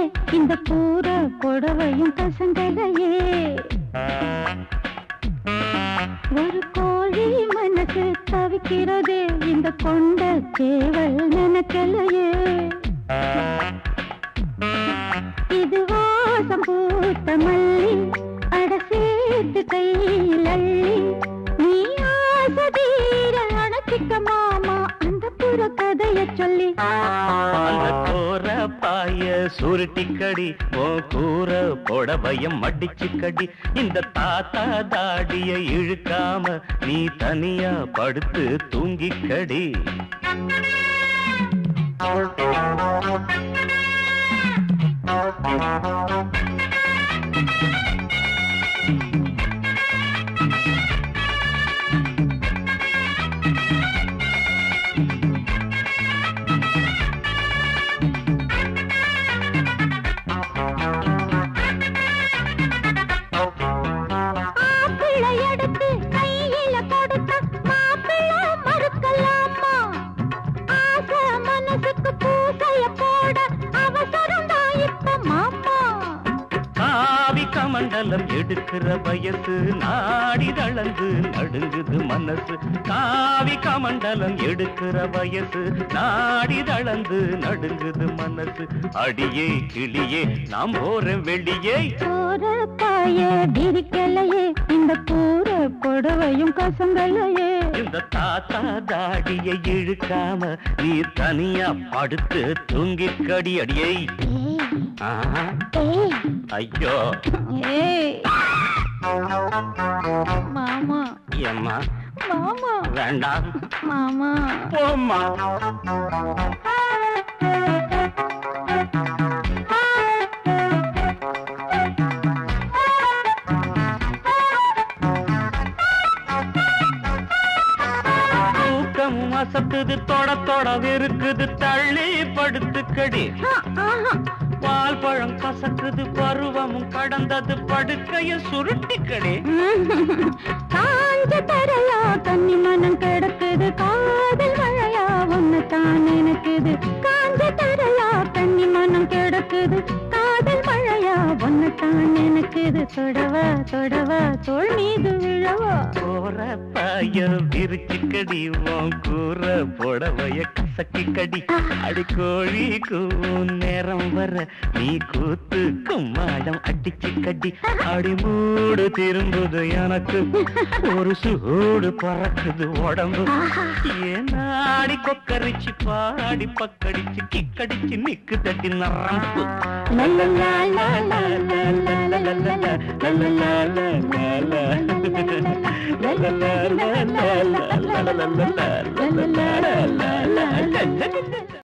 இந்த கூற புடவையும் கசங்கலையே ஒரு கோழி மனசு தவிக்கிறதே இந்த கொண்ட சேவல் நினைக்கலையே இது வாசம் பூத்த மல்லி அட சேர்த்து கையில் அள்ளி நீ ஆசை தீர அணைச்சிக்க மாமா அந்த புற கதைய சொல்லி அந்த கோர பாய சுருட்டி கடி ஓ கூற புடவையம் மடிச்சு கடி இந்த தாத்தா தாடிய இழுக்காம நீ தனியா படுத்து தூங்கி கடி ஆப்பிளை எடுத்து கையில கொடுத்த மாப்பிள்ளை மறுக்கலாமா ஆசை மனசுக்கு பூசைய போட அவசரம் தான் இப்ப மாமா காவி கமண்டலம் எடுக்கிற வயசு நாடி தளந்து நடுங்குது மனசு காவி கமண்டலம் எடுக்கிற வயசு நாடி தளந்து நடுங்குது மனசு அடியே கிளியே நாம் போறேன் வெளியே போற பாய விரிக்கலையே இந்த கூற புடவையும் கசங்கலையே இந்த தாத்தா தாடியை இழுக்காம நீ தனியா படுத்து தூங்கி கடி அடியை ஏய், ஆஹா, ஏய், ஐயோ ஏய். மாமா எம்மா மாமா வேண்டாம் மாமா போம்மா தூக்கம் அசத்துது தொட தொட இருக்குது தள்ளி படுத்து கடி ஆ, ஆஹா. பால் பழம் கசக்குது பருவமும் கடந்தது படுக்கைய சுருட்டி கடி காஞ்ச தரையா கன்னி மனம் கிடக்குது காதல் மழையா ஒன்னு தான் நினைக்குது காஞ்ச தரையா கன்னி மனம் கிடக்குது காதல் மழையா ஒன்னு தான் நினைக்குது தொடவா தொடவா தோள் மீது விழவா போற பாய விரிச்சு கடி உன் கூற புடவைய கசக்கி கடி அடி கோழி கூவும் நேரம் வர நீ கூத்து கும்மாடம் அடிச்சு கடி அடி மூடு திரும்புது எனக்கு ஒரு சூடு பறக்குது உடம்பு ஏனாடி கொக்கரிச்சு பாடி பக்கடிச்சு கிக்கடிச்சு நிக்கு தட்டி நரம்பு லல்லலா, லல்லலா, லல்லலா, லல்லலா, லல்லலா, லல்லலா, லல்லலா, லல்லலா, லல்லலா, லல்லலா, லல்லலா, லல்லலா, லல்லலா.